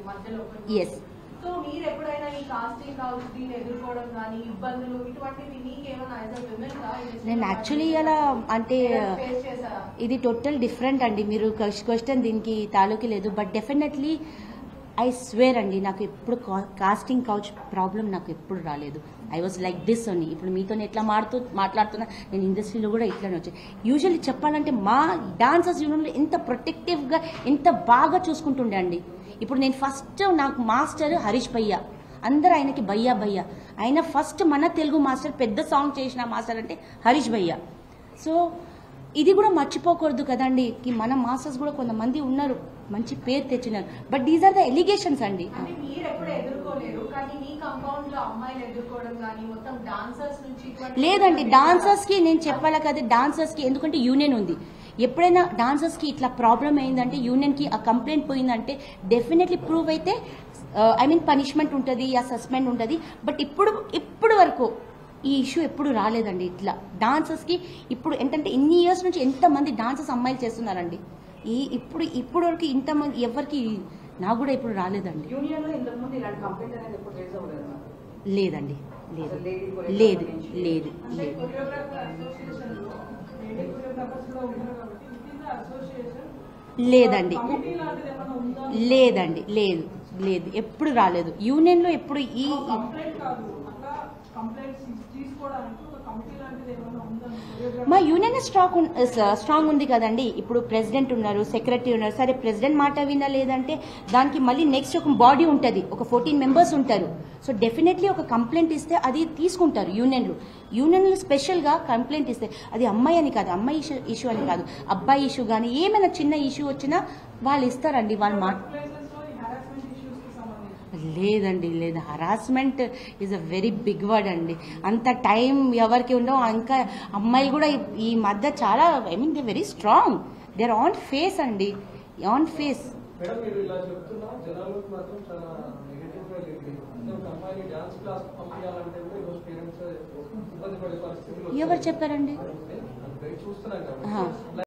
మధ్యలో yes so మీరు ఎప్పుడైనా ఈ కాస్టింగ్ కౌచ్ దీన్ని ఎదుర్కోవడం కానీ ఇబ్బందులు ఇటువంటివి మీకేమైనా యాజ్ అ విమెన్ గా నేను యాక్చువల్లీ అలా అంటే ఫేస్ చేశారా ఇది టోటల్ డిఫరెంట్ అండి మీరు క్వశ్చన్ దీనికి తాలూకి లేదు బట్ డెఫినెట్లీ ఐ స్వేర్ అండి నాకు ఎప్పుడు కాస్టింగ్ కౌచ్ ప్రాబ్లం నాకు ఎప్పుడు రాలేదు ఐ వాజ్ లైక్ దిస్ అని ఇప్పుడు మీతో ఎట్లా మాడుతూ మాట్లాడుతున్నా నేను ఇండస్ట్రీలో కూడా ఇట్లానే వచ్చాను యూజువల్లీ చెప్పాలంటే మా డాన్సర్స్ యూనియన్లో ఎంత ప్రొటెక్టివ్గా ఎంత బాగా చూసుకుంటుండే అండి ఇప్పుడు నేను ఫస్ట్ నాకు మాస్టర్ హరీష్ భయ్య అందరూ ఆయనకి భయ్యా భయ్యా ఆయన ఫస్ట్ మన తెలుగు మాస్టర్ పెద్ద సాంగ్ చేసిన మాస్టర్ అంటే హరీష్ భయ్య సో ఇది కూడా మర్చిపోకూడదు కదండి కి మన మాస్టర్స్ కూడా కొంతమంది ఉన్నారు మంచి పేరు తెచ్చినారు but these are the allegations అండి అంటే మీరు ఎప్పుడు ఎదుర్కోలేరు కానీ మీ కంపౌండ్ లో అమ్మాయిలు ఎదుర్కోవడం కానీ మొత్తం డాన్సర్స్ నుంచి ఇటువంటి- లేదండి డాన్సర్స్ కి నేను చెప్పాలా కదా డాన్సర్స్ కి ఎందుకంటే యూనియన్ ఉంది ఎప్పుడైనా డాన్సర్స్ కి ఇట్లా ప్రాబ్లం అయిందంటే యూనియన్ కి ఆ కంప్లైంట్ పోయిందంటే డెఫినెట్లీ ప్రూవ్ అయితే ఐ మీన్ పనిష్మెంట్ ఉంటుంది ఆ సస్పెండ్ ఉంటుంది బట్ ఇప్పుడు ఇప్పుడు వరకు ఈ ఇష్యూ ఎప్పుడు రాలేదండి ఇట్లా డాన్సర్స్ కి ఇప్పుడు ఏంటంటే ఇన్ని ఇయర్స్ నుంచి ఎంతమంది డాన్సర్స్ అమ్మాయిలు చేస్తున్నారండి ఈ ఇప్పుడు ఇప్పుడు వరకు ఇంతమంది ఎవరికి నాకు కూడా ఇప్పుడు రాలేదండి యూనియన్ లో ఇంతకు ముందు ఇలాంటి కంప్లైంట్ అనేది ఎప్పుడు రేజ్ అవ్వలేదు లేదండి లేదు అసలు lady లేదు choreographer లేదు అంటే లేదు కొరియోగ్రాఫర్ అసోసియేషన్ లో లేడీ కొరియోగ్రాఫర్స్ కూడా ఉన్నారు కాబట్టి విత్ ఇన్ ద అసోసియేషన్ లేదండి కమిటీ లాంటిది ఏమైనా ఉందా లేదండి లేదు లేదు ఎప్పుడు రాలేదు యూనియన్ లో ఎప్పుడు ఈ కంప్లైంట్ కాదు అట్లా కంప్లైంట్స్ తీసుకోవడానికి ఒక కమిటీ లాంటిది ఏమైనా ఉందా మా యూనియన్ స్ట్రాంగ్ ఉన్- స- స్ట్రాంగ్ ఉంది కదండి ఇప్పుడు ప్రెసిడెంట్ ఉన్నారు సెక్రటరీ ఉన్నారు సరే ప్రెసిడెంట్ మాట వినా లేదంటే దానికి మళ్ళీ నెక్స్ట్ ఒక బాడీ ఉంటుంది ఒక ఫోర్టీన్ మెంబర్స్ ఉంటారు సో డెఫినెట్లీ ఒక కంప్లైంట్ ఇస్తే అది తీసుకుంటారు యూనియన్లు యూనియన్లు స్పెషల్గా కంప్లైంట్ ఇస్తే అది అమ్మాయి అని కాదు అమ్మాయి ఇష్యూ ఇష్యూ అని కాదు అబ్బాయి ఇష్యూ కానీ ఏమైనా చిన్న ఇష్యూ వచ్చినా వాళ్ళు ఇస్తారండి వాళ్ళు మాట ప్లేసెస్ లో ఈ హరాస్మెంట్ ఇష్యూస్ కి సంబంధించి లేదండి లేదు harassment is a very big word అండి అంత టైం ఎవరికి ఉండో ఇంకా అమ్మాయిలు కూడా ఈ- ఈ మధ్య చాలా I mean they very strong they are on face అండి ఆన్ ఫేస్ మేడం మీరు ఇలా చెప్తున్నా జనాలకు మాత్రం చాలా నెగిటివ్ గా లేదు అంటే ఒక అమ్మాయిని డాన్స్ క్లాస్ పంపించాలంటే కూడా ఈరోజు పేరెంట్స్ ఇబ్బంది పడే పరిస్థితులు ఎవరు చెప్పారండి అది చూస్తున్నాం ఆహా. కాబట్టి